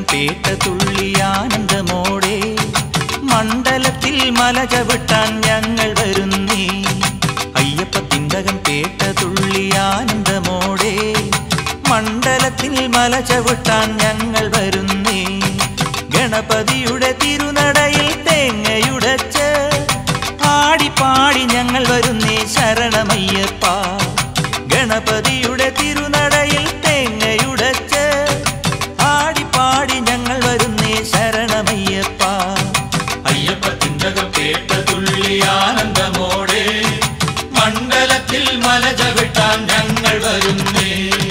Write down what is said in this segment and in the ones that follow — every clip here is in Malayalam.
പേട്ട തുള്ളി ആനന്ദമോടെ മണ്ഡലത്തിൽ മല ചവിട്ടാൻ ഞങ്ങൾ വരുന്നേ അയ്യപ്പ തിന്തകം പേട്ട തുള്ളി ആനന്ദമോടെ മണ്ഡലത്തിൽ മല ചവിട്ടാൻ ഞങ്ങൾ വരുന്നേ ഗണപതിയുടെ തിരുനടയിൽ തേങ്ങയുടച്ച് ആടിപ്പാടി ഞങ്ങൾ വരുന്നേ ശരണമയ്യപ്പ ഗണപതിയുടെ തിരുനടയിൽ തേങ്ങയുടച്ച് ആടിപ്പാടി ഞങ്ങൾ വരുന്നേ ശരണമയ്യപ്പ അയ്യപ്പ തിന്തകം കേട്ട തുള്ളി ആനന്ദമോടെ മണ്ഡലത്തിൽ മല ചവിട്ടാൻ ഞങ്ങൾ വരുന്നേ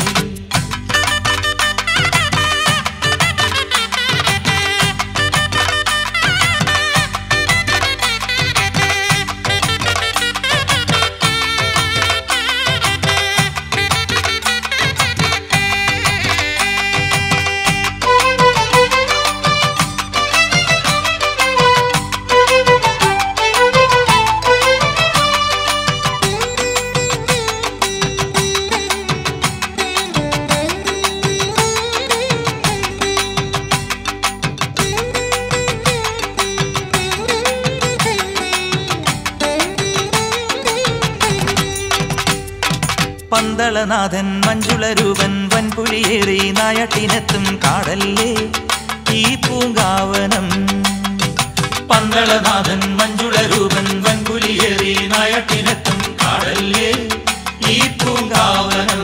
പന്തളനാഥൻ മഞ്ജുളരൂപൻ വൻപുലിയേറി നായട്ടിനെത്തും കാടല്ലേ ഈ പൂങ്കാവനം പന്തളനാഥൻ മഞ്ജുളരൂപൻ വൻകുലിയേറി നായട്ടിനെത്തും കാടല്ലേ ഈ പൂങ്കാവനം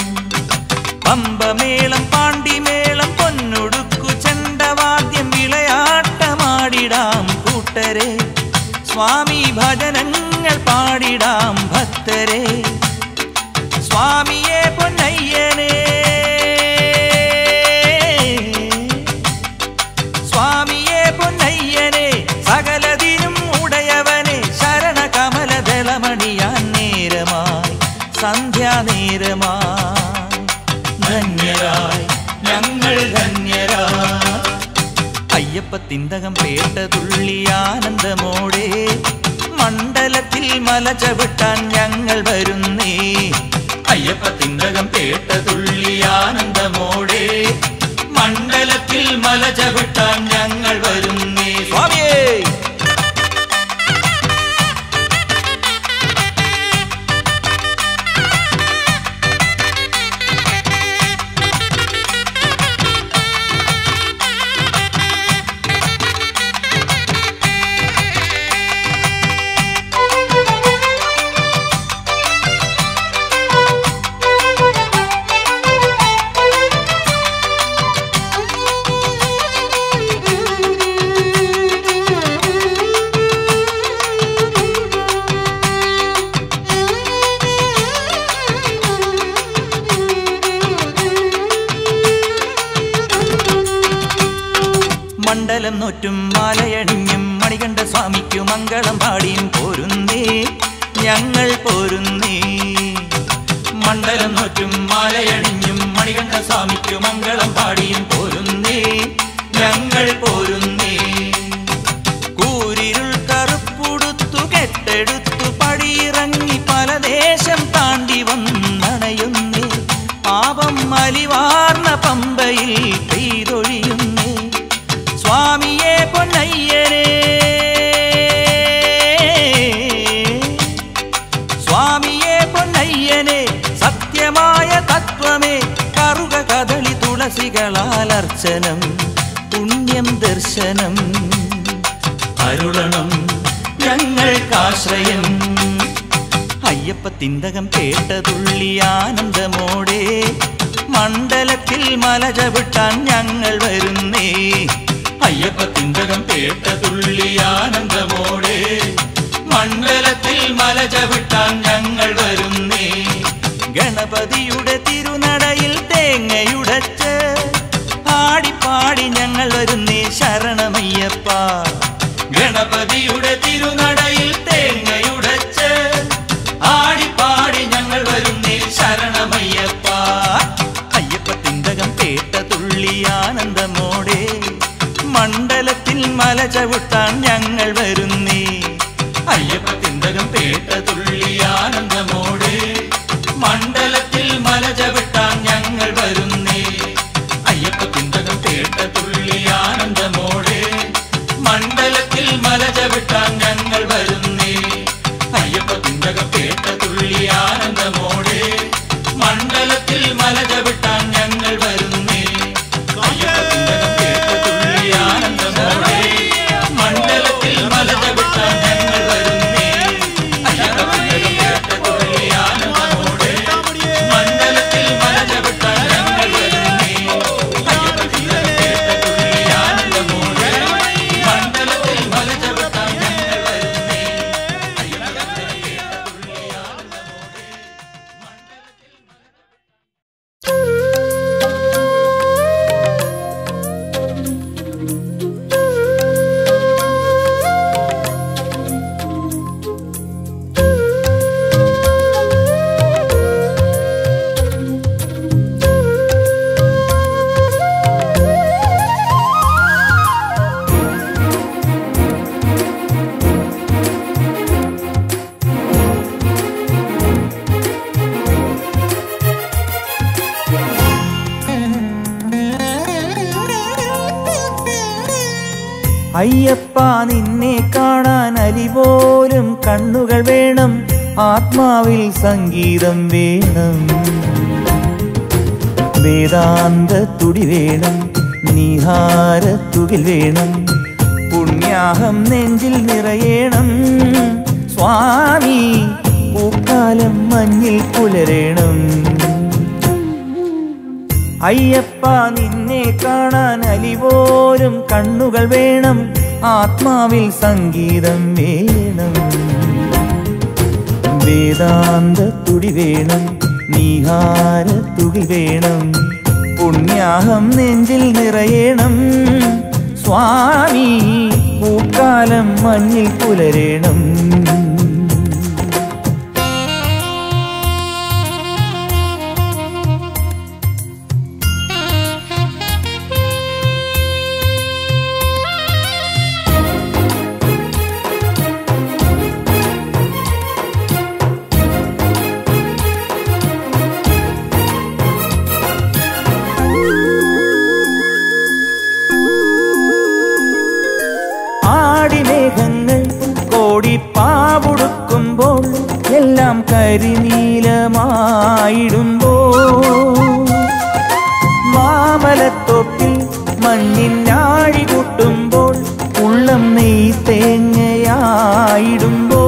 പമ്പമേളം പാണ്ടിമേളം പൊന്നൊടുക്കു ചെണ്ടവാദ്യം വിളയാട്ടമാടിടാം കൂട്ടരെ സ്വാമി ഭജനങ്ങൾ പാടിടാം ഭക്തരെ സ്വാമിയെ പൊന്നയ്യനെ സ്വാമിയെ പൊന്നയ്യനെ സകലതിനും ഉടയവനെ ശരണകമലദളമണിയാൻ നേരമായി സന്ധ്യാനേരമായി ധന്യരായി ഞങ്ങൾ ധന്യരായി അയ്യപ്പ തിന്തകം പേട്ട തുള്ളി ആനന്ദമോടെ മണ്ഡലത്തിൽ മല ചവിട്ടാൻ ഞങ്ങൾ വരുന്നേ അയ്യപ്പ തിന്തകം കേട്ട തുള്ളി ആനന്ദമോടെ മണ്ഡലത്തിൽ മല ചവിട്ടാൻ ഞങ്ങൾ വരുന്നേ സ്വാമിയേ മണ്ഡലം നോറ്റും മാലയണിഞ്ഞും മണികണ്ഠ സ്വാമിക്കു മംഗളം പാടിയും പോരുന്നേ ഞങ്ങൾ പോരുന്നേ മണ്ഡലം നോറ്റും മാലയണിഞ്ഞും മണികണ്ഠ സ്വാമിക്കു മംഗളം പാടിയും പോരുന്നേ ഞങ്ങൾ പോരുന്നേ കൂരിരുൾ കറുപ്പുടുത്തു കെട്ടെടുത്തു പടിയിറങ്ങി പല ദേശം താണ്ടി വന്നണയുന്നേ പാപം മലിവാർന്ന പമ്പയിൽ പെയ്തൊഴിയുന്നേ സ്വാമിയെ പൊന്നയ്യനെ സ്വാമിയെ പൊന്നയ്യനെ സത്യമായ തത്വമേ കറുക കദളി തുളസികളാൽ അർച്ചനം പുണ്യം ദർശനം അരുളണം ഞങ്ങൾക്കാശ്രയം അയ്യപ്പ തിന്തകം പേട്ട തുള്ളി ആനന്ദമോടെ മണ്ഡലത്തിൽ മല ചവിട്ടാൻ ഞങ്ങൾ വരുന്നേ അയ്യപ്പ തിന്തകം കേട്ട തുള്ളി ആനന്ദമോടെ മണ്ഡലത്തിൽ മല ചവിട്ടാൻ ഞങ്ങൾ വരുന്നേ ഗണപതിയുടെ തിരുനടയിൽ തേങ്ങയുടച്ച് ആടിപ്പാടി ഞങ്ങൾ വരുന്നേ ശരണമയ്യപ്പ ഗണപതിയുടെ തിരുനടയിൽ തേങ്ങയുടച്ച് ആടിപ്പാടി ഞങ്ങൾ വരുന്നേ ശരണമയ്യപ്പ അയ്യപ്പ തിന്തകം പേട്ട തുള്ളി ആനന്ദമോടെ മണ്ഡലത്തിൽ മല ചവിട്ടാൻ ഞങ്ങൾ വരുന്നേ അയ്യപ്പ തിന്തകം കേട്ട തുള്ളി ആനന്ദമോടെ മണ്ഡലത്തിൽ മല ചവിട്ടാൻ ഞങ്ങൾ വരുന്നേ അയ്യപ്പ തിന്തകം കേട്ട തുള്ളി മണ്ഡലത്തിൽ മല ചവിട്ടാൻ ഞങ്ങൾ വരുന്നേ അയ്യപ്പ തിന്തകം കേട്ട തുള്ളി ആനന്ദമോടെ മണ്ഡലത്തിൽ മല ചവിട്ടാൻ ഞങ്ങൾ വരുന്നേ അയ്യപ്പ തിന്തകം കേട്ട തുള്ളി ആനന്ദമോടെ മണ്ഡലത്തിൽ മല ചവിട്ടാൻ ഞങ്ങൾ വരുന്നേ അയ്യപ്പ തിന്തകം കേട്ട തുള്ളി ആനന്ദമോടെ മണ്ഡലത്തിൽ മല ചവിട്ടാൻ ഞങ്ങൾ വരുന്നേ അയ്യപ്പ തിന്തകം കേട്ട തുള്ളി ആനന്ദമോടെ മണ്ഡലത്തിൽ മല ചവിട്ടാൻ ഞങ്ങൾ വരുന്നേ അയ്യപ്പ തിന്തകം കേട്ട തുള്ളി ആനന്ദമോടെ മണ്ഡലത്തിൽ മല അയ്യപ്പ നിന്നെ കാണാൻ അലിപോലും കണ്ണുകൾ വേണം ആത്മാവിൽ സംഗീതം വേണം വേദാന്ത തുടി വേണം നിഹാരത്തുകിൽ വേണം പുണ്യാഹം നെഞ്ചിൽ നിറയണം സ്വാമി പൂക്കാലം മഞ്ഞിൽ പുലരേണം അയ്യപ്പ നിന്നെ കാണാൻ അലിപോലും കണ്ണുകൾ വേണം ആത്മാവിൽ സംഗീതം വേണം വേദാന്ത തുടി വേണം നീഹാര തുകി വേണം പുണ്യാഹം നെഞ്ചിൽ നിറയണം സ്വാമി പൂക്കാലം മഞ്ഞിൽ പുലരേണം ആടിമേഘങ്ങൾ കോടിപ്പാവുടുക്കുമ്പോൾ എല്ലാം കരിനീലമായിടുമ്പോ മാമലത്തൊട്ടിൽ മഞ്ഞിനാഴി കൂട്ടുമ്പോൾ ഉള്ളം നെയ് തേങ്ങയായിടുമ്പോ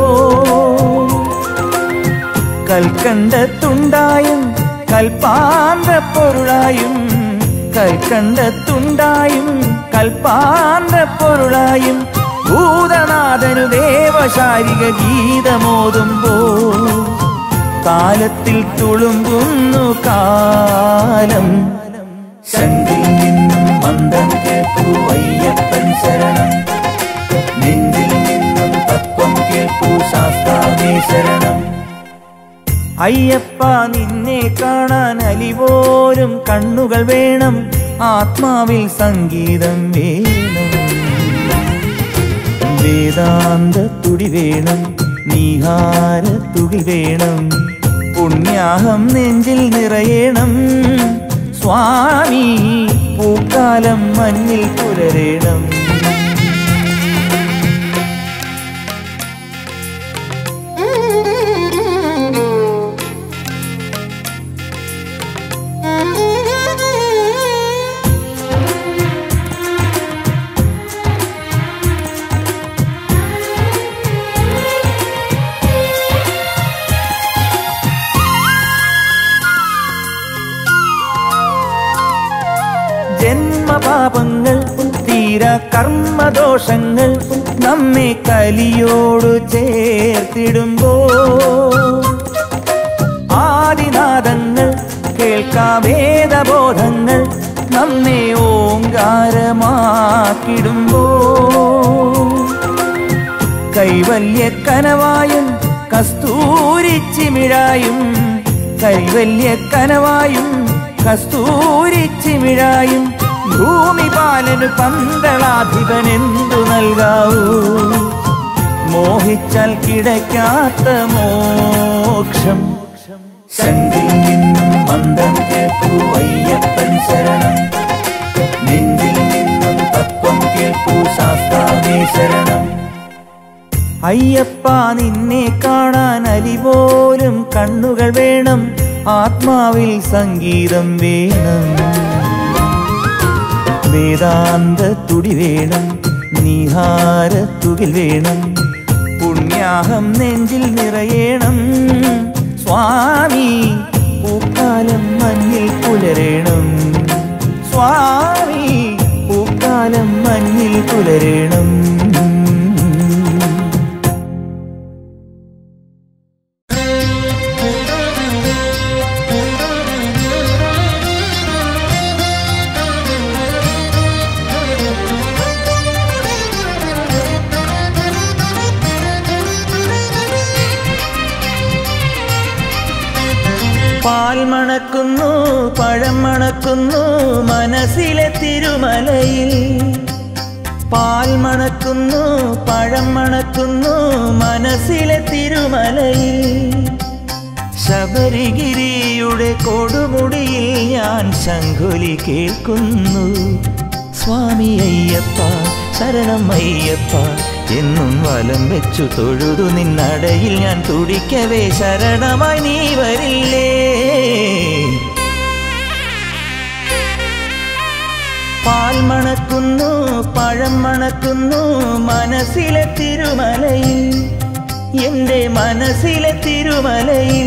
കൽക്കണ്ടത്തുണ്ടായും കൽപ്പാന്ത പൊരുളായും കൽക്കണ്ടത്തുണ്ടായും കൽപ്പാന്ത പൊരുളായും ഭൂതനാഥനു ദേവശാരിക ഗീതമോതുമ്പോ കാലത്തിൽ തുളുമ്പുന്നു കാലം ശങ്കിൽ നിന്നും മന്ദം കേൾക്കൂ അയ്യപ്പൻ ശരണം നെഞ്ചിൽ നിന്നും തത്വം കേൾക്കൂ ശാസ്താവേ ശരണം അയ്യപ്പ നിന്നെ കാണാൻ അലിപോലും കണ്ണുകൾ വേണം ആത്മാവിൽ സംഗീതം വേണം വേദാന്ത തുടി വേണം നീഹാര തുകി വേണം പുണ്യാഹം നെഞ്ചിൽ നിറയണം സ്വാമി പൂക്കാലം മഞ്ഞിൽ പുലരേണം ജന്മപാപങ്ങൾ തീര കർമ്മദോഷങ്ങൾ നമ്മെ കലിയോടു ചേർത്തിടുമ്പോ ആദിനാദങ്ങൾ കേൾക്കാവേദബോധങ്ങൾ നമ്മെ ഓങ്കാരമാക്കിടുമ്പോ കൈവല്യ കനവായും കസ്തൂരിച്ചിമിഴായും കൈവല്യ കനവായും കസ്തൂരിച്ചിമിഴായും ഭൂമി പാലനു പന്തളാധിപനെന്തു നൽകാവൂ മോഹിച്ചാൽ കിടക്കാത്ത മോക്ഷം ശങ്കിൽ നിന്നും മന്ദം കേൾക്കൂ അയ്യപ്പൻ ശരണം നെഞ്ചിൽ നിന്നും തത്വം കേൾക്കൂ ശാസ്താവേ ശരണം അയ്യപ്പ നിന്നെ കാണാൻ അലി പോലും കണ്ണുകൾ വേണം ആത്മാവിൽ സംഗീതം വേണം വേദാന്ത തുടി വേണം നിഹാരത്തുകിൽ വേണം പുണ്യാഹം നെഞ്ചിൽ നിറയണം സ്വാമി പൂക്കാലം മഞ്ഞിൽ പുലരേണം സ്വാമി പൂക്കാലം മഞ്ഞിൽ പുലരേണം പാൽ മണക്കുന്നു പഴം മണക്കുന്നു മനസ്സിലെ തിരുമലയിൽ പാൽ മണക്കുന്നു പഴം മണക്കുന്നു മനസ്സിലെ തിരുമലയിൽ ശബരിഗിരിയുടെ കൊടുമുടിയിൽ ഞാൻ ശങ്കുലി കേൾക്കുന്നു സ്വാമി അയ്യപ്പ ശരണം അയ്യപ്പ എന്നും വലം വെച്ചു തൊഴുതു നിന്നടയിൽ ഞാൻ തുടിക്കവേ ശരണമായി നീ വരില്ലേ പാൽ മണക്കുന്നു പഴം മണക്കുന്നു മനസ്സിലെ തിരുമലയിൽ എന്റെ മനസ്സിലെ തിരുമലയിൽ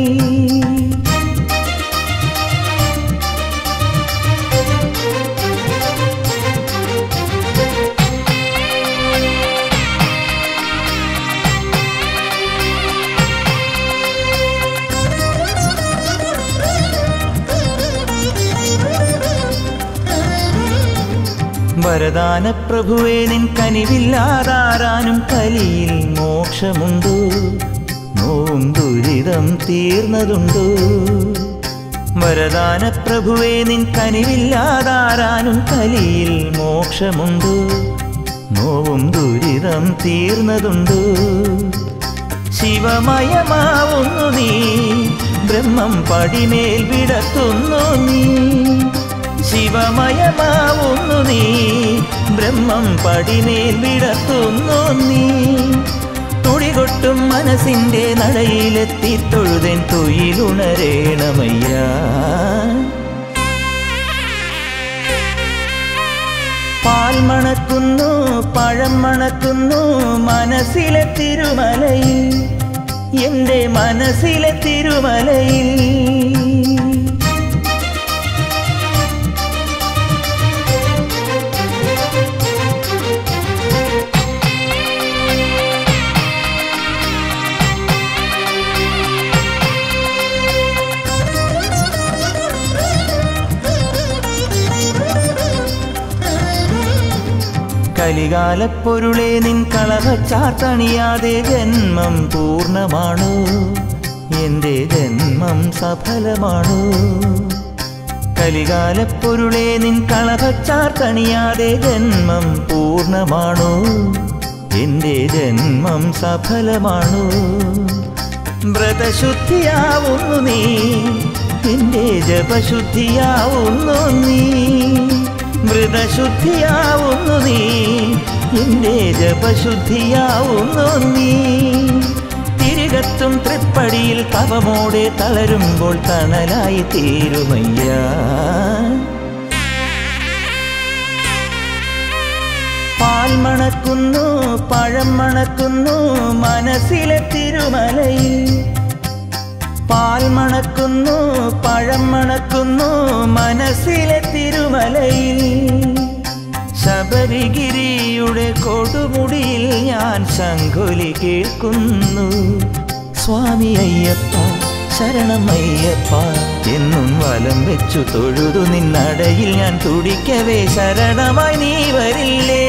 വരദാന പ്രഭുവേ നിൻ കനിവില്ലാതാരാനും കലിയിൽ മോക്ഷമുണ്ടോ നോവും ദുരിതം തീർന്നതുണ്ടോ വരദാന പ്രഭുവേ നിൻ കനിവില്ലാതാരാനും കലിയിൽ മോക്ഷമുണ്ടോ നോവും ദുരിതം തീർന്നതുണ്ടോ ശിവമയമാവുന്നു നീ ബ്രഹ്മം പടിമേൽ വിടത്തുന്നു നീ ശിവമയമാവുന്നു നീ ബ്രഹ്മം പടിമേൽ വിടത്തുന്നു നീ തുടികൊട്ടും മനസ്സിന്റെ നടയിലെത്തി തൊഴുതൻ തൊയിലുണരേണമയ്യ പാൽ മണക്കുന്നു പഴം മണക്കുന്നു മനസ്സിലെ തിരുമലയിൽ എന്റെ മനസ്സിലെ തിരുമലയിൽ കലികാലപ്പൊരുളെ നിൻ കളവച്ചാത്തണിയാതെ ജന്മം പൂർണ്ണമാണോ എന്റെ ജന്മം സഫലമാണോ കലികാലപ്പൊരുളെ നിൻ കളവച്ചാർത്തണിയാതെ ജന്മം പൂർണ്ണമാണോ എന്റെ ജന്മം സഫലമാണോ വ്രതശുദ്ധിയാവുന്നു നീ എന്റെ ജപശുദ്ധിയാവുന്നു നീ വ്രതശുദ്ധിയാവുന്നു നീ എന്റെ ജപശുദ്ധിയാവുന്നു നീ തിരികത്തും തൃപ്പടിയിൽ തവമോടെ തളരുമ്പോൾ തണലായി തീരുമയ്യ പാൽ മണക്കുന്നു പഴം മണക്കുന്നു മനസ്സിലെ തിരുമലയിൽ പാൽ മണക്കുന്നു പഴം മണക്കുന്നു മനസ്സിലെ തിരുമലയിൽ ശബരിഗിരിയുടെ കൊടുമുടിയിൽ ഞാൻ ശങ്കുലി കേൾക്കുന്നു സ്വാമി അയ്യപ്പ ശരണമയ്യപ്പ എന്നും വലം വെച്ചു തൊഴുതു നിന്നടയിൽ ഞാൻ തുടിക്കവേ ശരണമായി നീ വരില്ലേ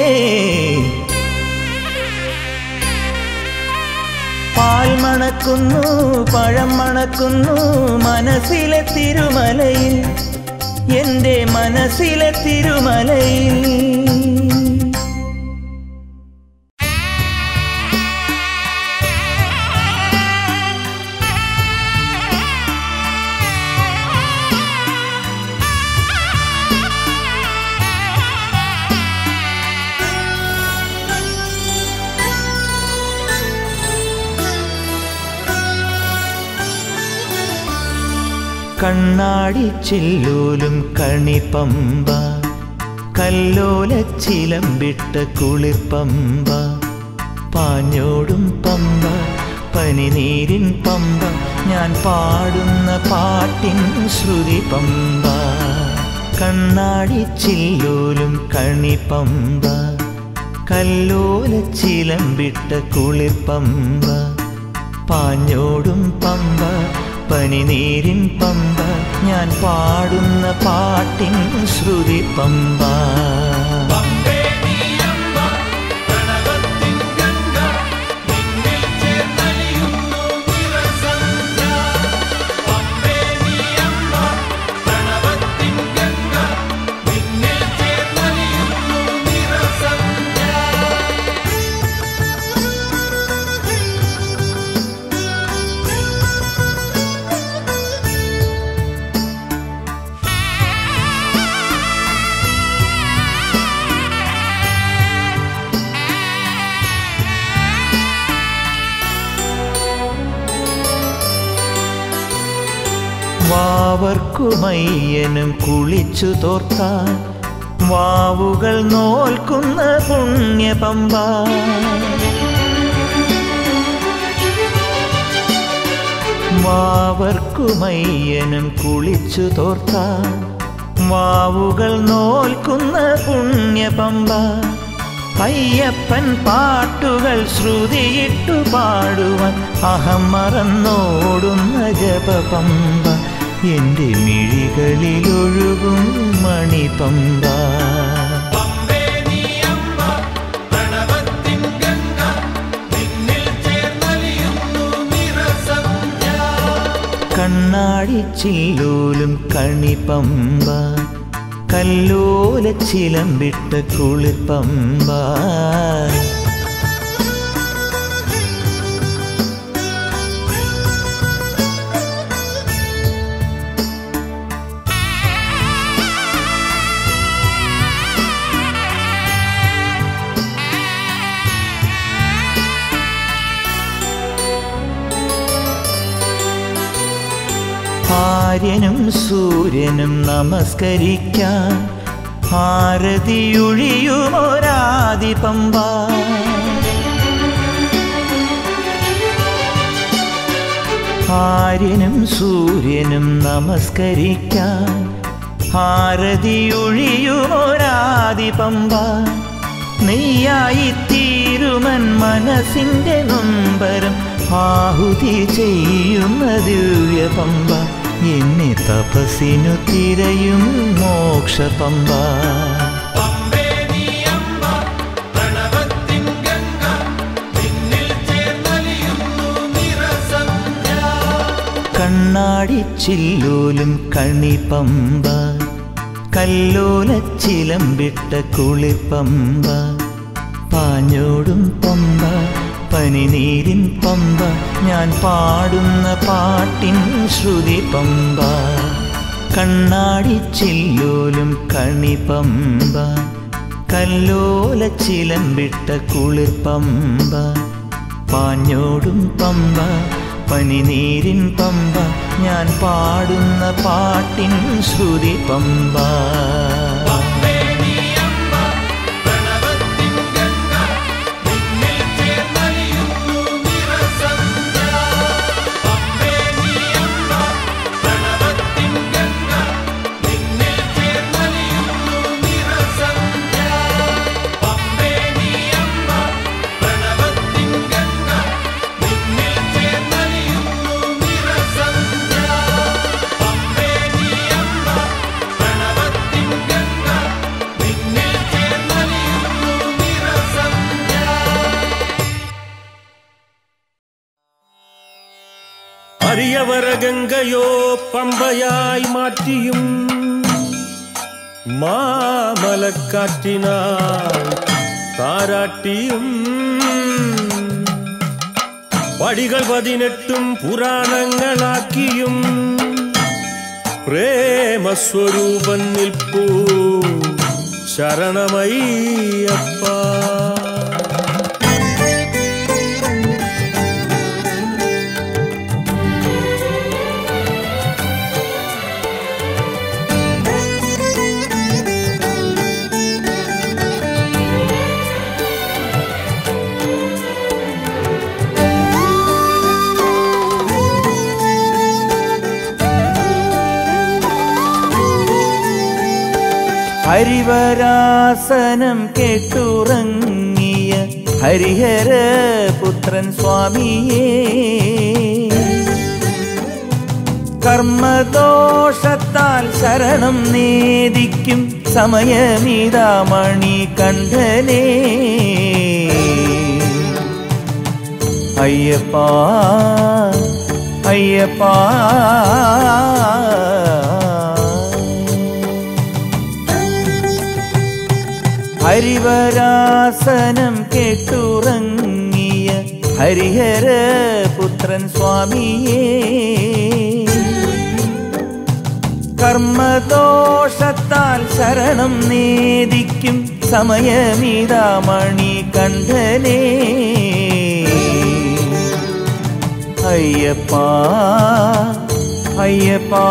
പാൽ മണക്കുന്നു പഴം മണക്കുന്നു മനസ്സിലെ തിരുമലയിൽ എന്റെ മനസ്സിലെ തിരുമലയിൽ കണ്ണാടി ചില്ലൂലും കണിപ്പമ്പ കല്ലോല ചിലമ്പിട്ട കുളിർപ്പമ്പ പാഞ്ഞോടും പമ്പ പനിനീരിൻ പമ്പ ഞാൻ പാടുന്ന പാട്ടിൻ ശ്രുതി പമ്പ കണ്ണാടി ചില്ലൂലും കണിപ്പമ്പ കല്ലോല ചിലമ്പിട്ട കുളിർപ്പമ്പ പാഞ്ഞോടും പമ്പ പനിനീരിൻ പമ്പ ഞാൻ പാടുന്ന പാട്ടിൻ ശ്രുതി പമ്പ പമ്പേ നീയമ്മ പ്രണവത്തിൻ ഗംഗ നിന്നിൽ ചേർന്നലിയുന്നു നിറസന്ധ്യ പമ്പേ നീയമ്മ പ്രണവത്തിൻ ഗംഗ നിന്നിൽ ചേർന്നലിയുന്നു നിറസന്ധ്യ വാവർക്കുമയ്യനും കുളിച്ചു തോർത്താൻ വാവുകൾ നോൽക്കുന്ന പുണ്യപമ്പ വാവർക്കുമയ്യനും കുളിച്ചു തോർത്താൻ വാവുകൾ നോൽക്കുന്ന പുണ്യപമ്പ അയ്യപ്പൻ പാട്ടുകൾ ശ്രുതിയിട്ടു പാടുവാൻ അഹം മറന്നോടുന്ന ജപപമ്പ എൻ്റെ മിഴികളിലൊഴുകും മണിപമ്പ പമ്പേ നീയമ്മ പ്രണവത്തിൻ ഗംഗ നിന്നിൽ ചേർന്നലിയുന്നു നിറസന്ധ്യ കണ്ണാടി ചില്ലൂലും കണിപ്പമ്പ കല്ലോല ചിലമ്പിട്ട കുളിർപ്പമ്പ ആര്യനും സൂര്യനും നമസ്കരിക്കാൻ ആരതിയൊഴിയുമൊരാദി പമ്പ ആര്യനും സൂര്യനും നമസ്കരിക്കാൻ ആരതിയൊഴിയുമൊരാദി പമ്പ നെയ്യായി തീരുമൻ മനസ്സിന്റെ നൊമ്പരം ആഹുതി ചെയ്യുന്ന ദിവ്യ പമ്പ എന്നെ തപസ്സിനു തിരയും മോക്ഷ പമ്പ പമ്പേ നീയമ്മ പ്രണവത്തിൻ ഗംഗ നിന്നിൽ ചേർന്നലിയുന്നു നിറസന്ധ്യ കണ്ണാടി ചില്ലൂലും കണിപ്പമ്പ കല്ലോല ചിലമ്പിട്ട കുളിർപ്പമ്പ പാഞ്ഞോടും പമ്പ പനിനീരിൻ പമ്പ ഞാൻ പാടുന്ന പാട്ടിൻ ശ്രുതി പമ്പ കണ്ണാടി ചില്ലൂലും കണിപ്പമ്പ കല്ലോല ചിലമ്പിട്ട കുളിർപ്പമ്പ പാഞ്ഞോടും പമ്പ പനിനീരിൻ പമ്പ ഞാൻ പാടുന്ന പാട്ടിൻ ശ്രുതി പമ്പ പമ്പേ നീയമ്മ പ്രണവത്തിൻ ഗംഗ നിന്നിൽ ചേർന്നലിയുന്നു നിറസന്ധ്യ പമ്പേ നീയമ്മ പ്രണവത്തിൻ ഗംഗ നിന്നിൽ ചേർന്നലിയുന്നു നിറസന്ധ്യ പമ്പേ നീയമ്മ പ്രണവത്തിൻ ഗംഗ നിന്നിൽ ചേർന്നലിയുന്നു നിറസന്ധ്യ പമ്പേ നീയമ്മ പ്രണവത്തിൻ ഗംഗ നിന്നിൽ ചേർന്നലിയുന്നു നിറസന്ധ്യ അരിയവര ഗംഗയോ പമ്പയായി മാറ്റിയും മാമലക്കാറ്റിനാൽ താരാട്ടിയും പടികൾ പതിനെട്ടും പുരാണങ്ങളാക്കിയും പ്രേമസ്വരൂപൻ നിൽപ്പൂ ശരണമയ്യപ്പ ഹരിവരാസനം കേട്ടുറങ്ങിയ ഹരിഹര പുത്രൻ സ്വാമിയേ കർമ്മദോഷത്താൽ ശരണം നേദിക്കും സമയമീതാമണി കണ്ഠനേ അയ്യപ്പാ അയ്യപ്പാ ഹരിവരാസനം കേട്ടുറങ്ങിയ ഹരിഹര പുത്രൻ സ്വാമിയേ കർമ്മദോഷത്താൽ ശരണം നേദിക്കും സമയമീതാമണി കണ്ഠനേ അയ്യപ്പാ അയ്യപ്പാ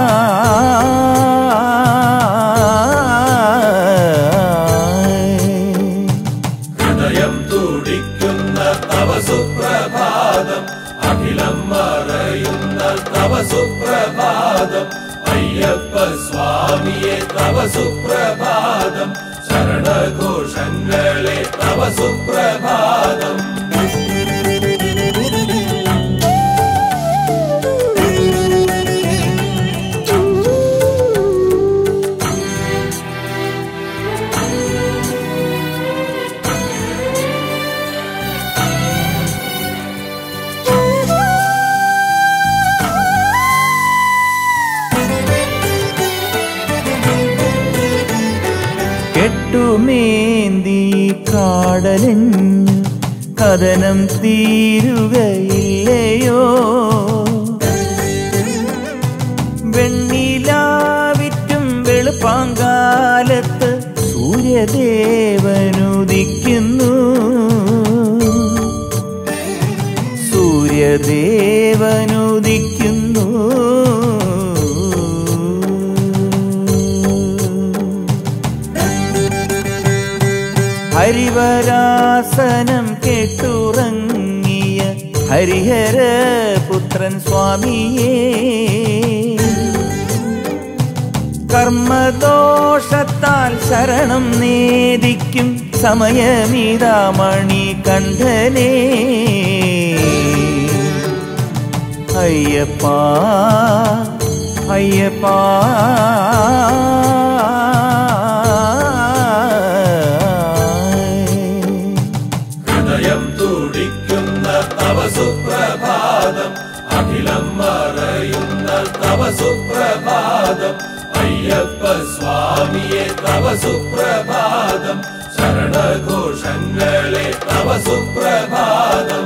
ഹൃദയം തുടിക്കുന്ന തവ സുപ്രഭാതം അഖിലം മറയുന്ന തവ സുപ്രഭാതം അയ്യപ്പ സ്വാമിയെ തവ സുപ്രഭാതം ശരണഘോഷങ്ങളെ തവ സുപ്രഭാതം കെട്ടുമേന്തി കാടലഞ്ഞു കഥനം തീരുകയില്ലയോ വെണ്ണിലാവിറ്റും വെളുപ്പാങ്കാലത്ത് സൂര്യദേവനുദിക്കുന്നു സൂര്യദേവനുദിക്കുന്നു ഹരിവരാസനം കേട്ടുറങ്ങിയ ഹരിഹര പുത്രൻ സ്വാമിയേ കർമ്മദോഷത്താൽ ശരണം നേദിക്കും സമയമീതാമണി കണ്ഠനേ അയ്യപ്പാ അയ്യപ്പാ ഹൃദയം തുടിക്കുന്ന തവ സുപ്രഭാതം അഖിലം മറയുന്ന തവ സുപ്രഭാതം അയ്യപ്പ സ്വാമിയെ തവ സുപ്രഭാതം ശരണഘോഷങ്ങളെ തവ സുപ്രഭാതം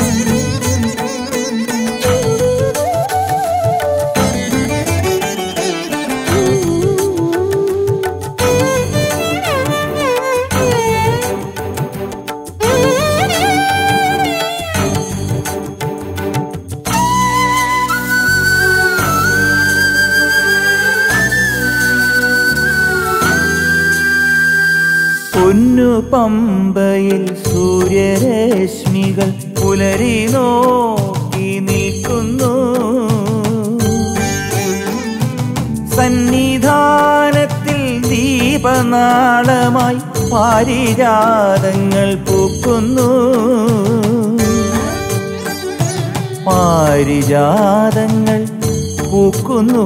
പൊന്നു പമ്പയിൽ സൂര്യരശ്മികൾ പുലരി നോക്കി നിൽക്കുന്നു സന്നിധാനത്തിൽ ദീപനാളമായി പാരിജാതങ്ങൾ പൂക്കുന്നു പാരിജാതങ്ങൾ പൂക്കുന്നു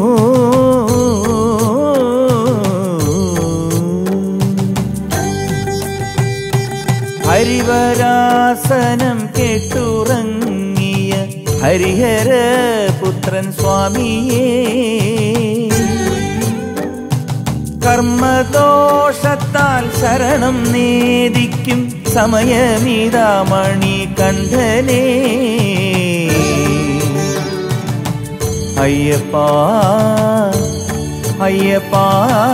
ഹരിവരാസനം കേട്ടുറങ്ങിയ ഹരിഹര പുത്രൻ സ്വാമിയേ കർമ്മദോഷത്താൽ ശരണം നേദിക്കും സമയമീതാമണി കണ്ഠനേ അയ്യപ്പാ അയ്യപ്പാ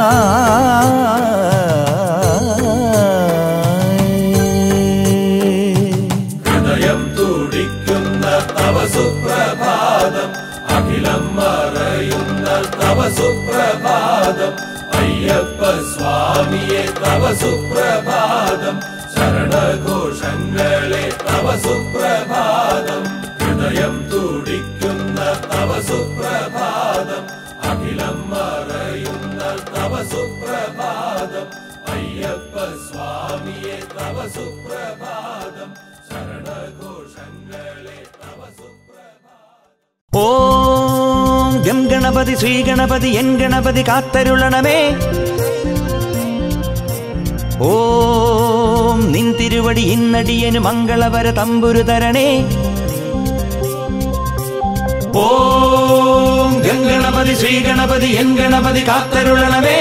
ഹൃദയം തുടിക്കുന്ന തവ സുപ്രഭാതം അഖിലം മറയുന്ന തവ സുപ്രഭാതം അയ്യപ്പ സ്വാമിയെ തവ സുപ്രഭാതം ശരണഘോഷങ്ങളെ തവ സുപ്രഭാതം ഹൃദയം തുടിക്കുന്ന തവ സുപ്രഭാതം അഖിലം മറയുന്ന തവ സുപ്രഭാതം സുപ്രഭാതം ശരണഘോഷങ്ങളെ തവ സുപ്രഭാതം ഓം ഗം ഗണപതി ശ്രീ ഗണപതി എൻ ഗണപതി കാത്തരുളണമേ ഓം നിൻ തിരുവടി ഇന്നടിയനു മംഗളവര തമ്പുരു തരണേ ഓം ഗം ഗണപതി ശ്രീ ഗണപതി എൻ ഗണപതി കാത്തരുളണമേ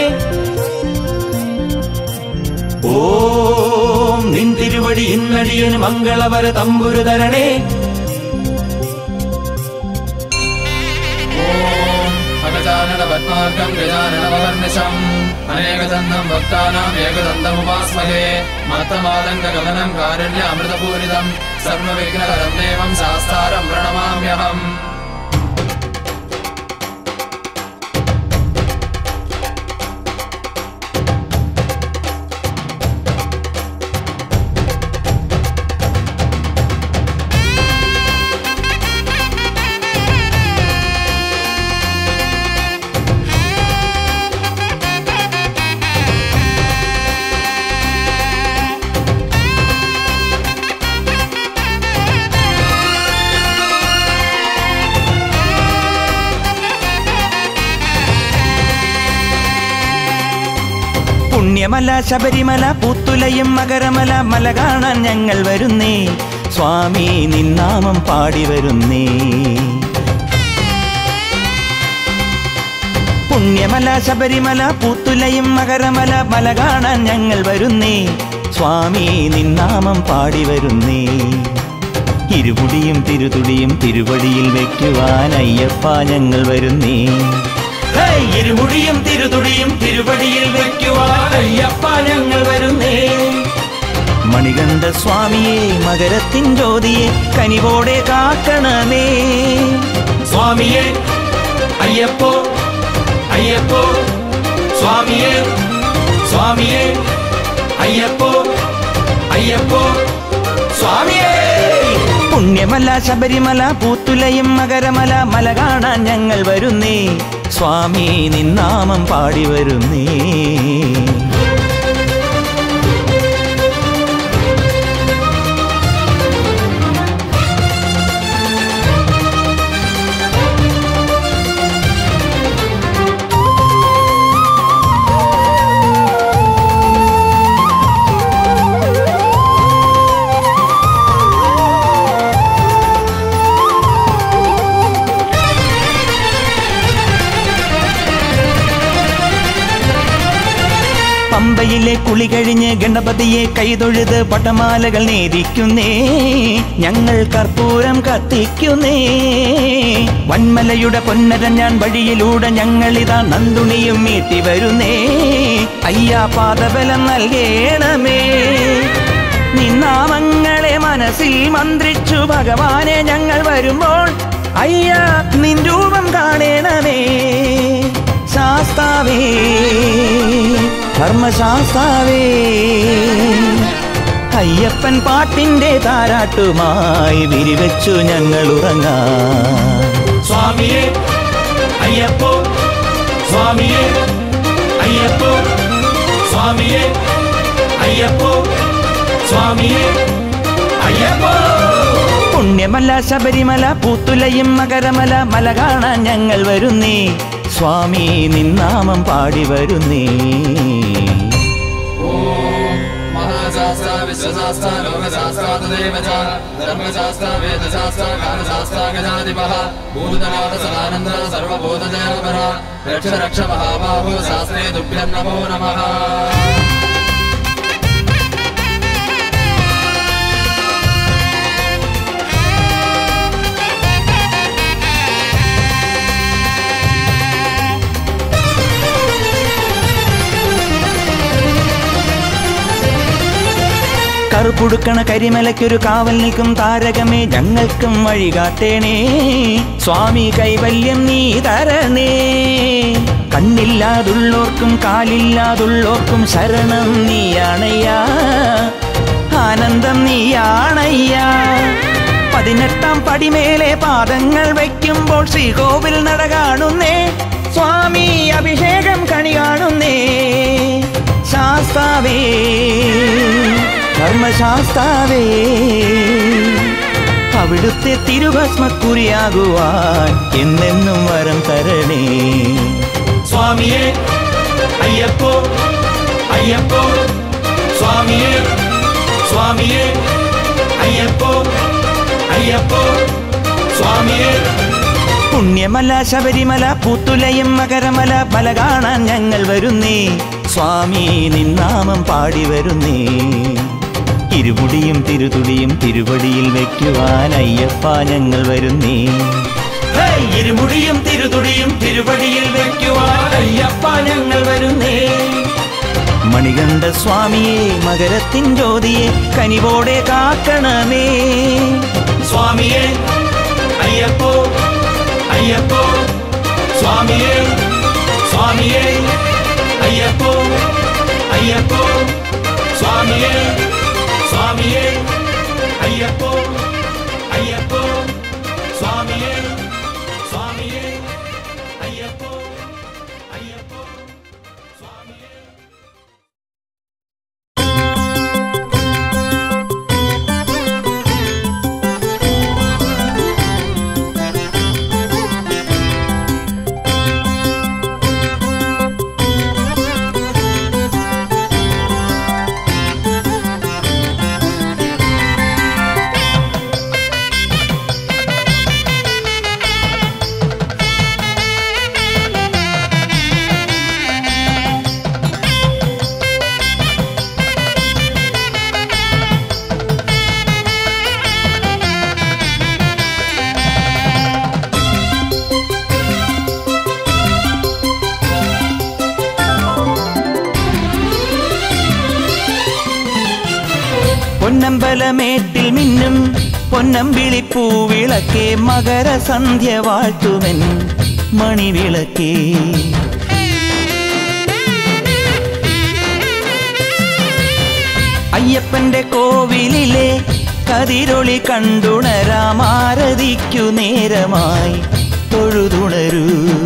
ഓം നിൻ തിരുവടി ഇന്നടിയനു മംഗളവര തമ്പുരു തരണേ अगजानन पद्मार्गम् गजाननमहर्निशम् अनेकदन्तम् भक्तानाम् एकदन्तमुपास्महे मत्तमादङ्गगमनम् कारुण्यामृतपूरितम् सर्वविघ्नहरम् देवम् शास्तारम् प्रणमाम्यहम् പുണ്യമല ശബരിമല പുത്തുലയും മകരമല മല കാണാൻ ഞങ്ങൾ വരുന്നേ സ്വാമി നിന്നാമം പാടി വരുന്നേ പുണ്യമല ശബരിമല പുത്തുലയും മകരമല മല കാണാൻ ഞങ്ങൾ വരുന്നേ സ്വാമി നിന്നാമം പാടി വരുന്നേ ഇരുമുടിയും തിരുതുടിയും തിരുവടിയിൽ വെക്കുവാൻ അയ്യപ്പ ഞങ്ങൾ വരുന്നേ ഹേയ്, ഇരുമുടിയും തിരുതുടിയും തിരുവടിയിൽ വെക്കുവാൻ അയ്യപ്പ ഞങ്ങൾ വരുന്നേ മണികണ്ഠ സ്വാമിയെ മകരത്തിൻ ജ്യോതിയെ കനിവോടെ കാക്കണമേ സ്വാമിയെ അയ്യപ്പോ അയ്യപ്പോ സ്വാമിയെ സ്വാമിയെ അയ്യപ്പോ അയ്യപ്പോ സ്വാമിയേ പുണ്യമല ശബരിമല പൂത്തുലയും മകരമല മല കാണാൻ ഞങ്ങൾ വരുന്നേ സ്വാമി നിന്നാമം പാടി വരുന്നേ പമ്പയിലെ കുളി കഴിഞ്ഞ് ഗണപതിയെ കൈതൊഴുത് പട്ടമാലകൾ നേദിക്കുന്നേ ഞങ്ങൾ കർപ്പൂരം കത്തിക്കുന്നേ വന്മലയുടെ പൊന്നരഞ്ഞാൻ വഴിയിലൂടെ ഞങ്ങളിതാ നന്ദുണിയും മീട്ടി വരുന്നേ അയ്യാ പാദബലം നൽകേണമേ നിന്നാമങ്ങളെ മനസ്സിൽ മന്ത്രിച്ചു ഭഗവാനെ ഞങ്ങൾ വരുമ്പോൾ അയ്യാ നിൻ രൂപം കാണേണമേ ശാസ്താവേ ധർമ്മശാസ്താവേ അയ്യപ്പൻ പാട്ടിന്റെ താരാട്ടുമായി വിരിവെച്ചു ഞങ്ങൾ ഉറങ്ങാം സ്വാമിയെ അയ്യപ്പോ സ്വാമിയെ അയ്യപ്പോ സ്വാമിയെ അയ്യപ്പോ സ്വാമിയെ അയ്യപ്പോ പുണ്യമല ശബരിമല പൂത്തുലയും മകരമല മല കാണാൻ ഞങ്ങൾ വരുന്നേ സ്വാമി നിന്നാമം പാടി വരുന്നേ महाशास्त्र विश्वशास्त्र लोकशास्त्र तदेव च धर्मशास्त्र वेदशास्त्र कालशास्त्र गजाधिपः भूतनाथ सदानन्द सर्वभूतजयपर रक्ष रक्ष महाबाहो शास्त्रे तुभ्यं नमो नमः കറുപ്പുടുക്കണ കരിമലയ്ക്കൊരു കാവൽ നിൽക്കും താരകമേ ഞങ്ങൾക്കും വഴി കാട്ടേണേ സ്വാമി കൈവല്യം നീ തരണേ കണ്ണില്ലാതുള്ളോർക്കും കാലില്ലാതുള്ളോർക്കും ശരണം നീയാണയ്യാ ആനന്ദം നീയാണയ്യാ പതിനെട്ടാം പടിമേലെ പാദങ്ങൾ വയ്ക്കുമ്പോൾ ശ്രീകോവിൽ നട കാണുന്നേ സ്വാമി അഭിഷേകം കണി കാണുന്നേ ശാസ്താവേ ധർമ്മശാസ്താവേ അവിടുത്തെ തിരുഭസ്മക്കുറിയാകുവാൻ എന്നെന്നും വരം തരണേ സ്വാമിയേ അയ്യപ്പോ അയ്യപ്പോ സ്വാമിയേ സ്വാമിയേ അയ്യപ്പോ അയ്യപ്പോ സ്വാമിയേ പുണ്യമല ശബരിമല പുത്തുലയും മകരമല മല കാണാൻ ഞങ്ങൾ വരുന്നേ സ്വാമി നിന്നാമം പാടി വരുന്നേ ഇരുമുടിയും തിരുതുടിയും തിരുവടിയിൽ വെക്കുവാൻ അയ്യപ്പ ഞങ്ങൾ വരുന്നേ ഹേയ്! ഇരുമുടിയും തിരുതുടിയും തിരുവടിയിൽ വെക്കുവാൻ അയ്യപ്പ ഞങ്ങൾ വരുന്നേ മണികണ്ഠ സ്വാമിയെ മകരത്തിൻ ജ്യോതിയെ കനിവോടെ കാക്കണമേ സ്വാമിയേ അയ്യപ്പോ അയ്യപ്പോ സ്വാമിയേ സ്വാമിയേ അയ്യപ്പോ അയ്യപ്പോ സ്വാമിയേ സ്വാമിയേ അയ്യപ്പോ അയ്യപ്പോ സ്വാമിയേ സ്വാമിയേ അയ്യപ്പോ അയ്യപ്പോ സ്വാമിയേ പൊന്നമ്പലമേട്ടിൽ മിന്നും പൊന്നമ്പിളിപ്പൂവിളക്കേ മകരസന്ധ്യ വാഴ്ത്തുമെൻ മണിവിളക്കേ അയ്യപ്പന്റെ കോവിലിലെ കതിരൊളി കണ്ടുണരാമാരതിക്കു നേരമായി തൊഴുതുണരൂ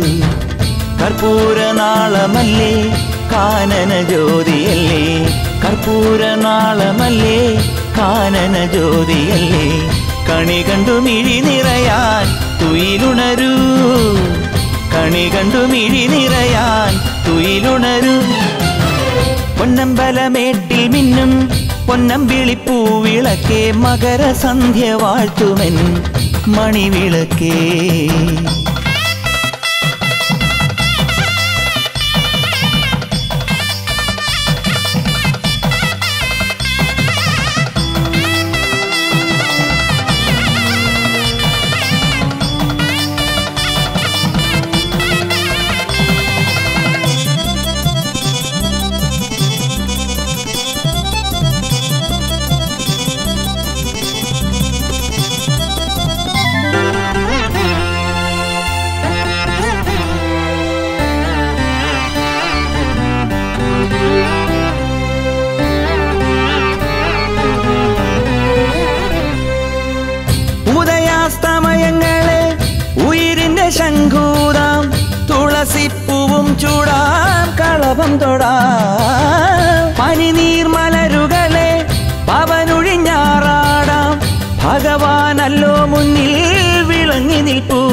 കർപ്പൂരനാളമല്ലേ കാനന ജ്യോതിയല്ലേ കർപ്പൂരനാളമല്ലേ കാനന ജ്യോതിയല്ലേ കണി കണ്ടു മിഴി നിറയാൻ തുയിലുണരൂ കണി കണ്ടു മിഴി നിറയാൻ തുയിലുണരൂ പൊന്നമ്പലമേട്ടിൽ മിന്നും പൊന്നമ്പിളിപ്പൂവിളക്കേ മകരസന്ധ്യ വാഴ്ത്തുമെൻ മണിവിളക്കേ ഉദയാസ്തമയങ്ങളെ ഉയിരിന്റെ ശംഖൂതാം തുളസിപ്പൂവും ചൂടാം കളഭം തൊടാം പനിനീർ മലരുകളെ പവനൊഴിഞ്ഞാറാടാം ഭഗവാനല്ലോ മുന്നിൽ വിളങ്ങി നിൽപ്പൂ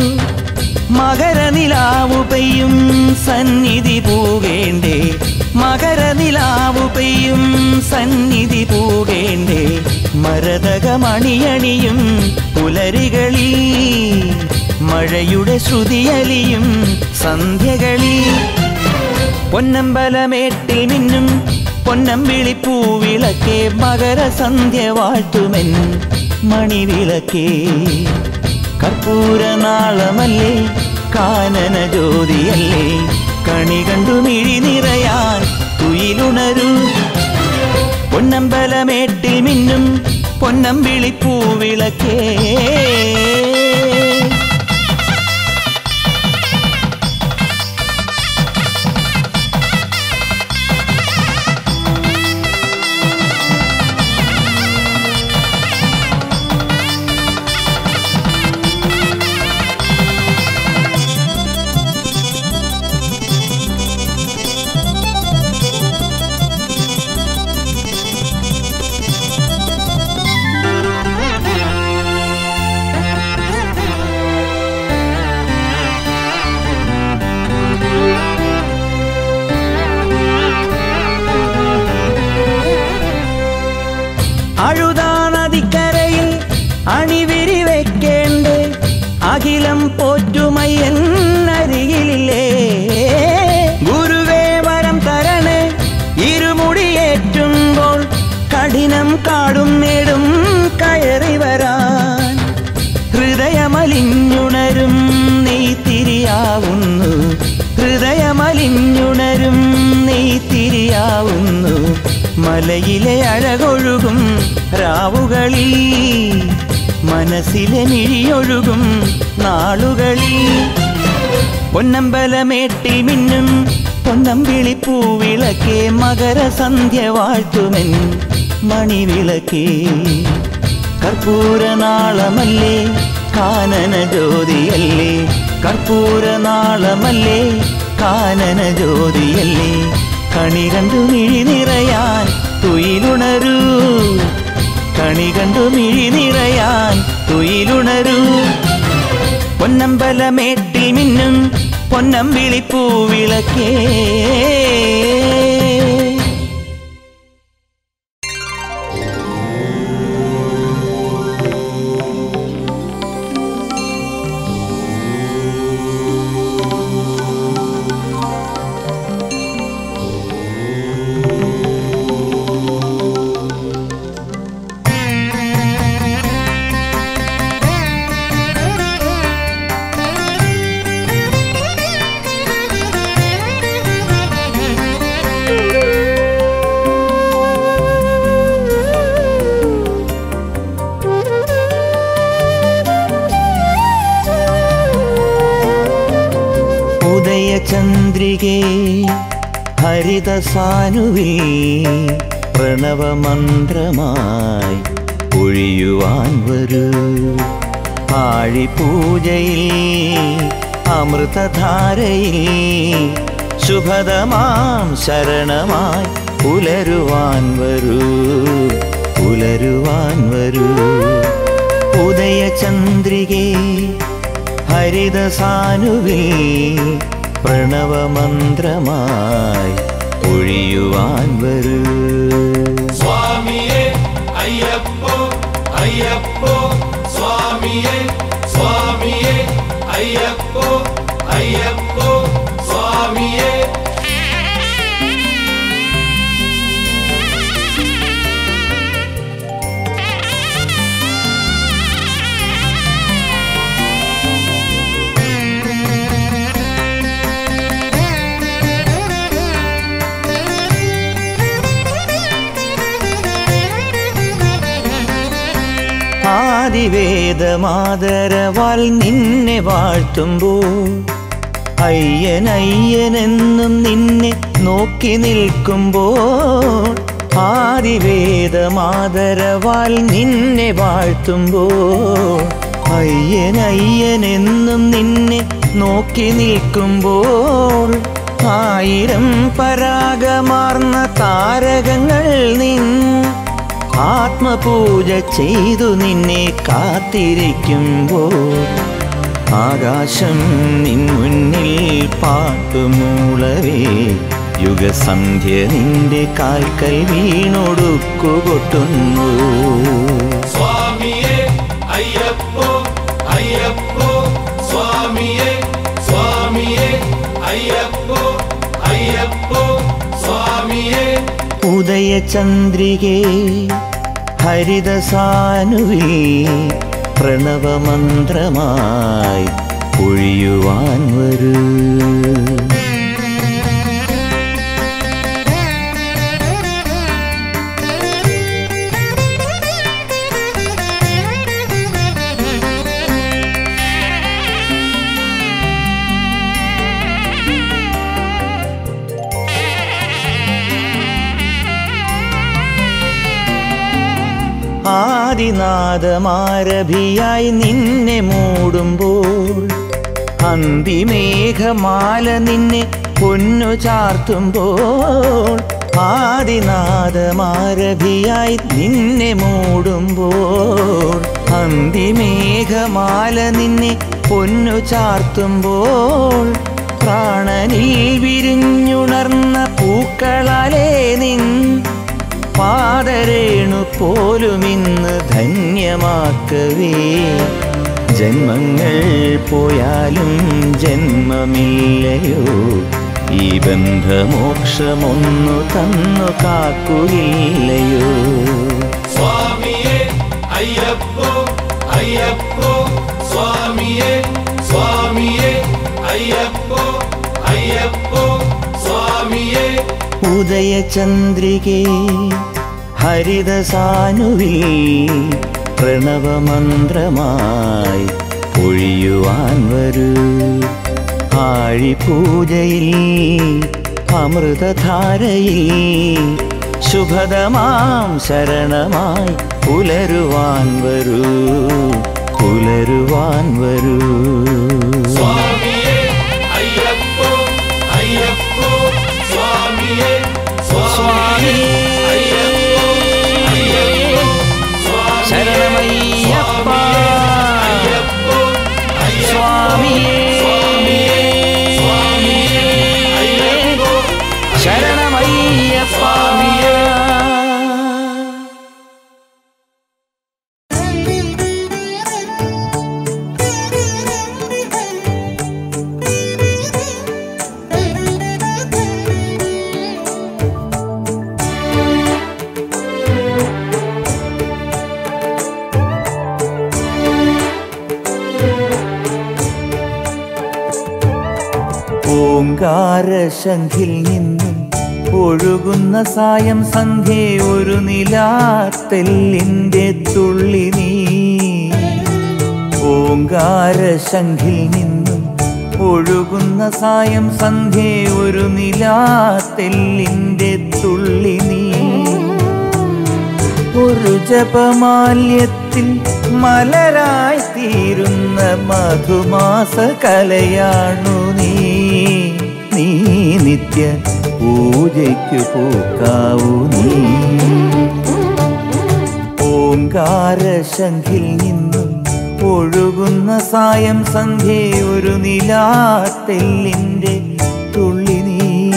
മകരനിലാവു പെയ്യും സന്നിധി പൂകേണ്ടേ മകരനിലാവു പെയ്യും സന്നിധി പൂകേണ്ടേ മരതകമണിയണിയും പുലരികളിൽ മഴയുടെ ശ്രുതിയലിയും സന്ധ്യകളിൽ പൊന്നമ്പലമേട്ടിൽ മിന്നും പൊന്നമ്പിളിപ്പൂവിളക്കേ മകരസന്ധ്യ വാഴ്ത്തുമെൻ മണിവിളക്കേ കർപ്പൂരനാളമല്ലേ കാനന ജ്യോതിയല്ലേ കണി കണ്ടു മിഴി നിറയാൻ തുയിലുണരൂ പൊന്നമ്പലമേട്ടിൽ മിന്നും പൊന്നമ്പിളിപ്പൂവിളക്കേ എന്നരികിലില്ലേ ഗുരുവേ വരം തരണേ ഇരുമുടിയേറ്റുമ്പോൾ കഠിനം കാടും നേടും കയറി വരാൻ ഹൃദയമലിഞ്ഞുണരും നെയ്ത്തിരിയാവുന്നു ഹൃദയമലിഞ്ഞുണരും നെയ്ത്തിരിയാവുന്നു മലയിലെ അഴകൊഴുകും രാവുകളിൽ മനസ്സിലെ മിഴിയൊഴുകും നാളുകളിൽ പൊന്നമ്പലമേട്ടിൽ മിന്നും പൊന്നമ്പിളി പൂവിളക്കേ മകരസന്ധ്യ വാഴ്ത്തുമെൻ മണിവിളക്കേ കർപ്പൂരനാളമല്ലേ കാനന ജ്യോതിയല്ലേ കർപ്പൂരനാളമല്ലേ കാനന ജ്യോതിയല്ലേ കണി കണ്ടു മിഴി നിറയാൻ തുയിലുണരൂ കണി കണ്ടു മിഴി നിറയാൻ തുയിലുണരൂ പൊന്നമ്പലമേട്ടിൽ മിന്നും പൊന്നമ്പിളിപ്പൂവിളക്കേ ഉദയചന്ദ്രികേ ഹരിതസാനുവിൽ പ്രണവമന്ത്രമായി ഒഴിയുവാൻ വരൂ ആഴിപൂജയിൽ അമൃതധാരയിൽ ശുഭതമാം ശരണമായി പുലരുവാൻ വരൂ പുലരുവാൻ വരൂ ഉദയചന്ദ്രികേ ഹരിതസാനുവിൽ പ്രണവമന്ത്രമായി ഒഴിയുവാൻ വരൂ സ്വാമിയേ അയ്യപ്പോ അയ്യപ്പോ സ്വാമിയേ സ്വാമിയേ അയ്യപ്പോ അയ്യപ്പോ സ്വാമിയേ ആദിവേദമാതരവാൽ നിന്നെ വാഴ്ത്തുമ്പോൾ അയ്യൻ അയ്യനെന്നും നിന്നെ നോക്കി നിൽക്കുമ്പോൾ ആദിവേദമാതരവാൽ നിന്നെ വാഴ്ത്തുമ്പോൾ അയ്യൻ അയ്യനെന്നും നിന്നെ നോക്കി നിൽക്കുമ്പോൾ ആയിരം പരാഗമാർന്ന താരകങ്ങൾ നിൻ ആത്മപൂജ ചെയ്തു നിന്നെ കാത്തിരിക്കുമ്പോൾ ആകാശം നിൻ മുന്നിൽ പാട്ടുമൂളവേ യുഗസന്ധ്യ നിന്റെ കാൽക്കൽ വീണൊടുക്കുകൊട്ടുന്നു സ്വാമിയേ അയ്യപ്പോ അയ്യപ്പോ സ്വാമിയേ സ്വാമിയേ അയ്യപ്പോ അയ്യപ്പോ സ്വാമിയേ ഉദയചന്ദ്രികേ ഹരിതസാനുവിൽ പ്രണവമന്ത്രമായി ഒഴിയുവാൻ വരൂ ആദിനാദമാരഭിയായി നിന്നെ മൂടുമ്പോൾ അന്തിമേഘമാല നിന്നെ പൊന്നു ചാർത്തുമ്പോൾ ആദിനാദമാരഭിയായി നിന്നെ മൂടുമ്പോൾ അന്തിമേഘമാല നിന്നെ പൊന്നു ചാർത്തുമ്പോൾ പ്രാണനിൽ വിരിഞ്ഞുണർന്ന പൂക്കളാലേ നിൻ പാദരേണു പോലും ഇന്ന് ധന്യമാക്കവേ ജന്മങ്ങൾ പോയാലും ജന്മമില്ലയോ ഈ ബന്ധമോക്ഷമൊന്നു തന്നു കാക്കുകയില്ലയോ സ്വാമിയേ അയ്യപ്പോ അയ്യപ്പോ സ്വാമിയേ സ്വാമിയേ അയ്യപ്പോ അയ്യപ്പോ സ്വാമിയേ ഉദയചന്ദ്രികേ ഹരിതസാനുവിൽ പ്രണവമന്ത്രമായി ഒഴിയുവാൻ വരൂ ആഴിപൂജയിൽ അമൃതധാരയിൽ ശുഭദമാം ശരണമായി പുലരുവാൻ വരൂ പുലരുവാൻ വരൂ സ്വാമിയേ അയ്യപ്പോ അയ്യപ്പോ സ്വാമിയേ സ്വാമിയേ അയ്യപ്പോ അയ്യപ്പോ സ്വാമിയേ ശരണമയ്യപ്പ അയ്യപ്പോ അയ്യപ്പോ സ്വാമിയേ അയ്യപ്പോ ശരണമയ്യപ്പ ഓങ്കാരശംഖിൽ നിന്നും ഒഴുകുന്ന സായം സന്ധ്യ ഒരു നിലാത്തെല്ലിൻ്റെ തുള്ളി നീ ഓങ്കാരശംഖിൽ നിന്നും ഒഴുകുന്ന സായം സന്ധ്യ ഒരു നിലാത്തെല്ലിൻ്റെ തുള്ളി നീ ഒരു ജപമാല്യത്തിൽ മലരായി തീരുന്ന മധുമാസ കലയാണു നീ നീ നിത്യ പൂജയ്ക്കു പൂക്കാവൂ നീ ഓങ്കാരശംഖിൽ നിന്നും ഒഴുകുന്ന സായം സന്ധ്യ ഒരു നിലാത്തെല്ലിൻ്റെ തുള്ളി നീ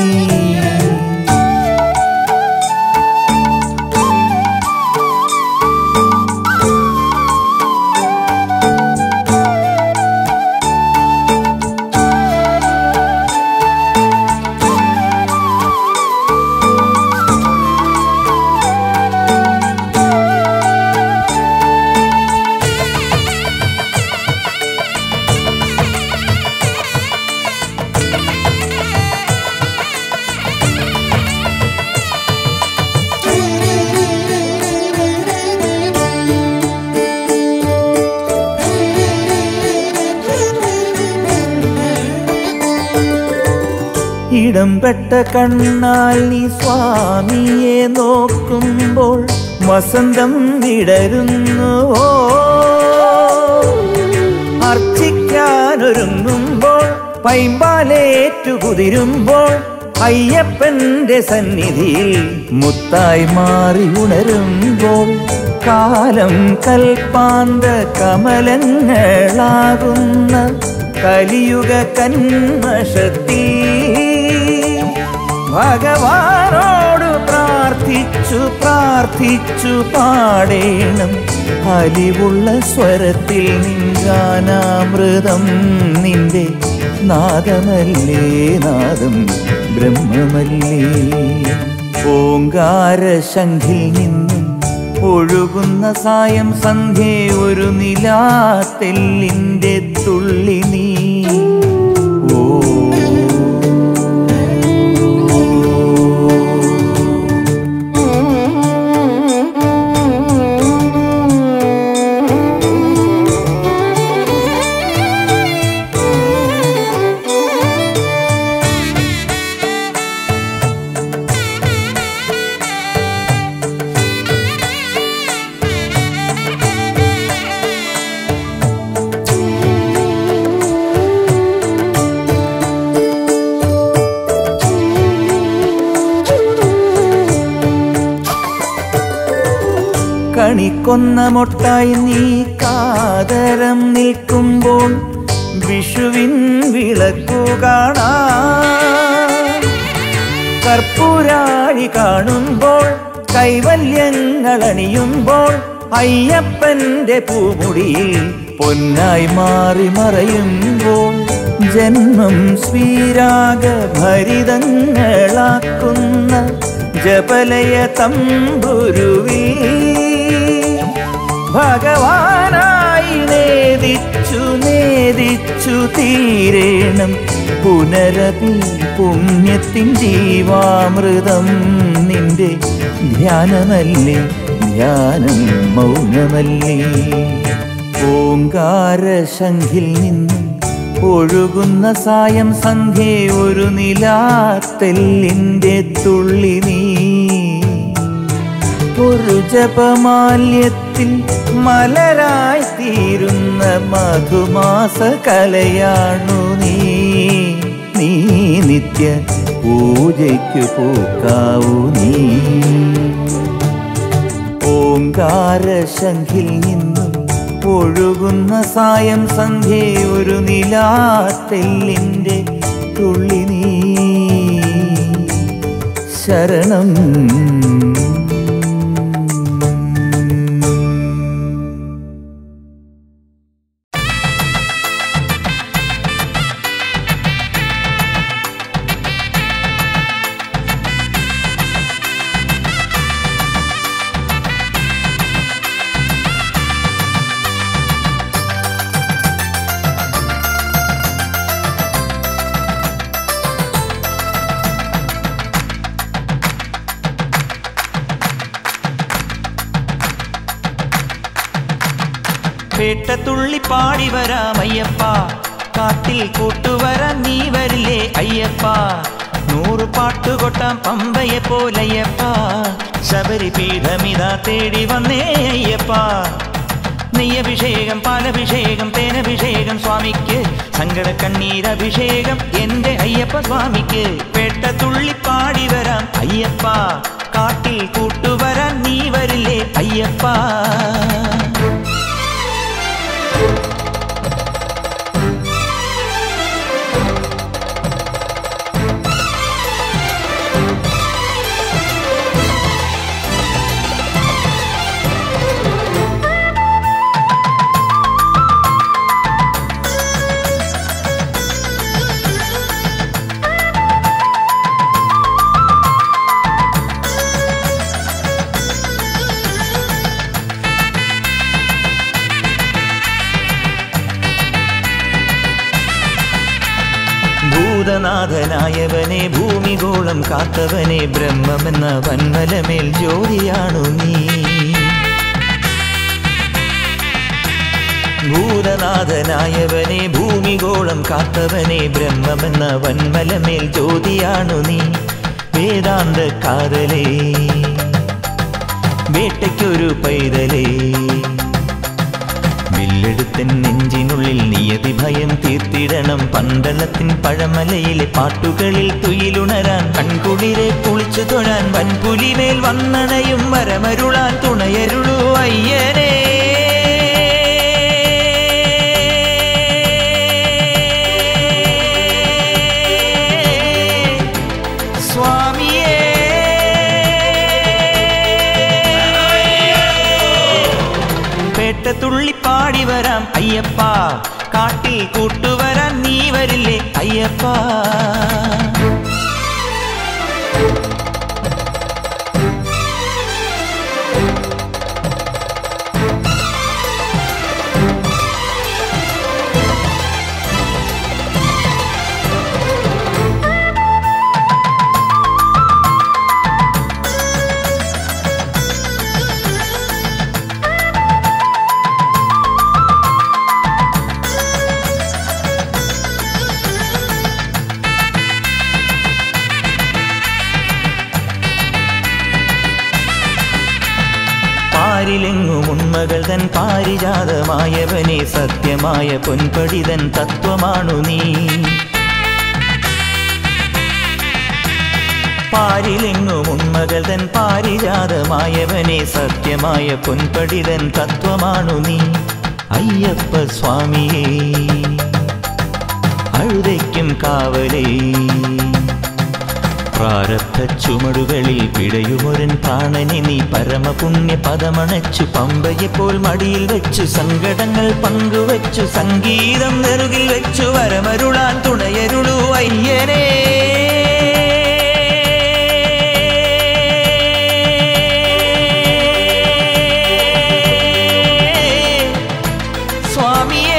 ഇടംപെട്ട കണ്ണാൽ നീ സ്വാമിയെ നോക്കുമ്പോൾ വസന്തം വിടരുന്നുവോ അർച്ചിക്കാനൊരുങ്ങുമ്പോൾ പൈമ്പാലേറ്റു കുതിരുമ്പോൾ അയ്യപ്പന്റെ സന്നിധിയിൽ മുത്തായി മാറി ഉണരുമ്പോൾ കാലം കൽപ്പാന്ത കമലങ്ങളാകുന്ന കലിയുഗ കന്മഷത്തിൽ ഭഗവാനോട് പ്രാർത്ഥിച്ചു പ്രാർത്ഥിച്ചു പാടേണം അലിവുള്ള സ്വരത്തിൽ നിൻഗാനാമൃതം നിന്റെ നാദമല്ലേ നാദം ബ്രഹ്മമല്ലേ ഓങ്കാരശംഖിൽ നിന്നും ഒഴുകുന്ന സായം സന്ധ്യ ഒരു നിലാത്തെല്ലിൻ്റെ തുള്ളി നീ ഓ കണിക്കൊന്ന മൊട്ടായി നീ കാതരം നിൽക്കുമ്പോൾ വിഷുവിൻ വിളക്കു കാണാ കർപ്പൂരാഴി കാണുമ്പോൾ കൈവല്യങ്ങൾ അണിയുമ്പോൾ അയ്യപ്പന്റെ പൂമുടിയിൽ പൊന്നായി മാറി മറയുമ്പോൾ ജന്മം ശ്രീരാഗ ഭരിതങ്ങളാക്കുന്ന ജപലയ തമ്പുരുവിൽ ഭഗവാനായി നേദിച്ചു നേദിച്ചു തീരേണം പുനരപി പുണ്യത്തിൻ ജീവാമൃതം നിന്റെ ധ്യാനമല്ലേ ധ്യാനം മൗനമല്ലേ ഓങ്കാര ശംഖിൽ നിന്നും ഒഴുകുന്ന സായം സന്ധ്യ ഒരു നിലാത്തെല്ലിൻ്റെ തുള്ളി നീ ഒരു ജപമാല്യത്തിൽ മലരായി തീരുന്ന മധുമാസ കലയാണു നീ നീ നിത്യ പൂജയ്ക്കു പൂക്കാവൂ നീ ഓങ്കാര ശംഖിൽ നിന്നും ഒഴുകുന്ന സായം സന്ധ്യ ഒരു നിലാത്തെല്ലിൻ്റെ തുള്ളി നീ ശരണം പേട്ടത്തുള്ളി പാടി വരാം അയ്യപ്പ കാട്ടിൽ കൂട്ടുവരാൻ നീ വരില്ലേ അയ്യപ്പ നൂറ് പാട്ടുകൊട്ടാം പമ്പയെ പോലയ്യപ്പ ശബരി പീഠമിതാ തേടി വന്നേ അയ്യപ്പ നെയ്യഭിഷേകം പാലഭിഷേകം തേനഭിഷേകം സ്വാമിക്ക് സങ്കട കണ്ണീരഭിഷേകം എന്റെ അയ്യപ്പ സ്വാമിക്ക് പേട്ടത്തുള്ളി പാടി വരാം അയ്യപ്പ കാട്ടിൽ കൂട്ടുവരാൻ നീ വരില്ലേ അയ്യപ്പ ഭൂതനാഥനായവനെ ഭൂമിഗോളം കാത്തവനെ ബ്രഹ്മമെന്ന വന്മലമേൽ ജ്യോതിയാണു നീ ഭൂതനാഥനായവനെ ഭൂമിഗോളം കാത്തവനെ ബ്രഹ്മമെന്ന വന്മലമേൽ ജ്യോതിയാണു നീ വേദാന്ത കാതലേ വേട്ടയ്ക്കൊരു പൈതലേ വില്ലെടുത്തൻ നെഞ്ചിനുള്ളിൽ നിയതി ഭയം തീർത്തിടണം പന്തളത്തിൻ പഴമലയിലെ പാട്ടുകളിൽ തുയിലുണരാൻ കൺകുളിരെ കുളിച്ചു തൊഴാൻ വൻപുലിമേൽ വന്നണയും വരമരുളാൻ തുണയരുളൂ അയ്യനേ സ്വാമിയേ പേട്ടത്തുള്ളി പാടി വരാം അയ്യപ്പ കാട്ടിൽ കൂട്ടുവരാൻ നീ വരില്ലേ അയ്യപ്പ പാരിലെങ്ങും ഉണ്മകൾ തൻ പാരിജാതമായവനെ സത്യമായ പൊൻപടിതൻ തത്വമാണു നീ പാരിലെങ്ങും ഉണ്മകൾ തൻ പാരിജാതമായവനെ സത്യമായ പൊൻപടിതൻ തത്വമാണു നീ അയ്യപ്പ സ്വാമിയേ അഴുതയ്ക്കും കാവലേ പ്രാരബ്ധ ചുമടുകളിൽ പിഴയുമൊരൻ പ്രാണനെ നീ പരമപുണ്യ പദമണച്ചു പമ്പയെ പോൽ മടിയിൽ വെച്ചു സങ്കടങ്ങൾ പങ്കുവച്ചു സംഗീതം നെറുകിൽ വെച്ചു വരമരുളാൻ തുണയരുളൂ അയ്യനേ സ്വാമിയേ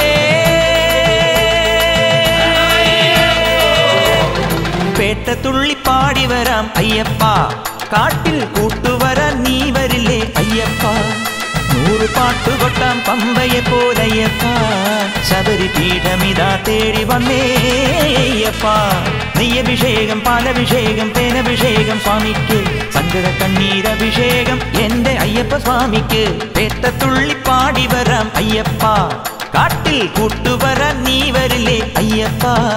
പേട്ടത്തുള്ളി പാടി വരാം അയ്യപ്പ കാട്ടിൽ കൂട്ടുവരാൻ നീ വരില്ലേ അയ്യപ്പ നൂറ് പാട്ടുകൊട്ടാം പമ്പയെ പോലയ്യപ്പ ശബരി പീഠമിതാ തേടി വന്നേ അയ്യപ്പ നെയ്യഭിഷേകം പാലഭിഷേകം തേനഭിഷേകം സ്വാമിക്ക് സങ്കട കണ്ണീരഭിഷേകം എന്റെ അയ്യപ്പ സ്വാമിക്ക് പേട്ടത്തുള്ളി പാടി വരാം അയ്യപ്പ കാട്ടിൽ കൂട്ടുവരാൻ നീ വരില്ലേ അയ്യപ്പ